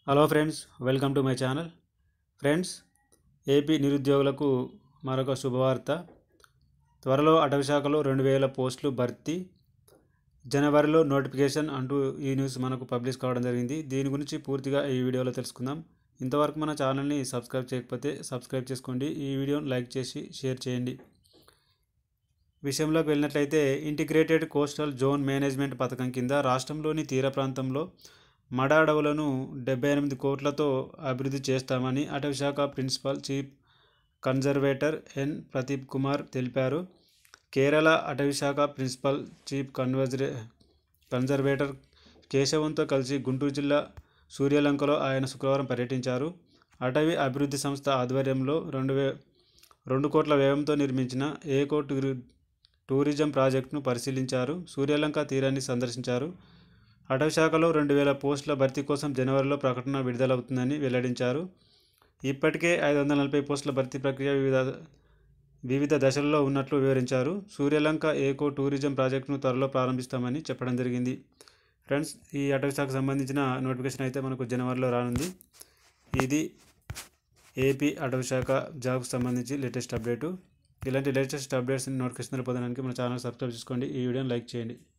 hello friends welcome to my channel friends A P నిరుద్యోగులకు మరొక శుభవార్త త్వరలో అటవీ శాఖలో రెండు వేల పోస్టులు భర్తీ జనవరిలో నోటిఫికేషన్ అంటూ ఈ న్యూస్ మనకు పబ్లిష్ కావడం జరిగింది దీని గురించి పూర్తిగా ఈ వీడియోలో తెలుసుకుందాం ఇంతవరకు మన ఛానల్ని సబ్స్క్రైబ్ చేయకపోతే సబ్స్క్రైబ్ చేసుకోండి ఈ వీడియోని లైక్ చేసి షేర్ చేయండి విషయంలోకి వెళ్ళినట్లయితే ఇంటిగ్రేటెడ్ కోస్టల్ జోన్ మేనేజ్మెంట్ పథకం కింద రాష్ట్రంలోని తీర ప్రాంతంలో మడ అడవులను డెబ్బై ఎనిమిది కోట్లతో అభివృద్ధి చేస్తామని అటవీ శాఖ principal chief conservator N Pradeep Kumar తెలిపారు కేరళ అటవీ శాఖ ప్రిన్సిపల్ చీఫ్ కన్వర్జరే కన్జర్వేటర్ కేశవంతో కలిసి గుంటూరు జిల్లా సూర్యలంకలో ఆయన శుక్రవారం పర్యటించారు అటవీ అభివృద్ధి సంస్థ ఆధ్వర్యంలో రెండు వే రెండు కోట్ల వ్యయంతో నిర్మించిన ఏకో టూరి టూరిజం ప్రాజెక్టును పరిశీలించారు సూర్యలంక తీరాన్ని సందర్శించారు అటవీ శాఖలో రెండు వేల పోస్టుల భర్తీ కోసం జనవరిలో ప్రకటన విడుదలవుతుందని వెల్లడించారు ఇప్పటికే ఐదు వందల నలభై పోస్టుల భర్తీ ప్రక్రియ వివిధ వివిధ దశల్లో ఉన్నట్లు వివరించారు సూర్యలంక ఏకో టూరిజం ప్రాజెక్టును త్వరలో ప్రారంభిస్తామని చెప్పడం జరిగింది ఫ్రెండ్స్ ఈ అటవీ శాఖకు సంబంధించిన నోటిఫికేషన్ అయితే మనకు జనవరిలో రానుంది ఇది ఏపీ అటవీ శాఖ జాబ్కి సంబంధించి లేటెస్ట్ అప్డేటు ఇలాంటి లేటెస్ట్ అప్డేట్స్ నోటిఫికేషన్ పొందడానికి మన ఛానల్ సబ్స్క్రైబ్ చేసుకోండి ఈ వీడియోని లైక్ చేయండి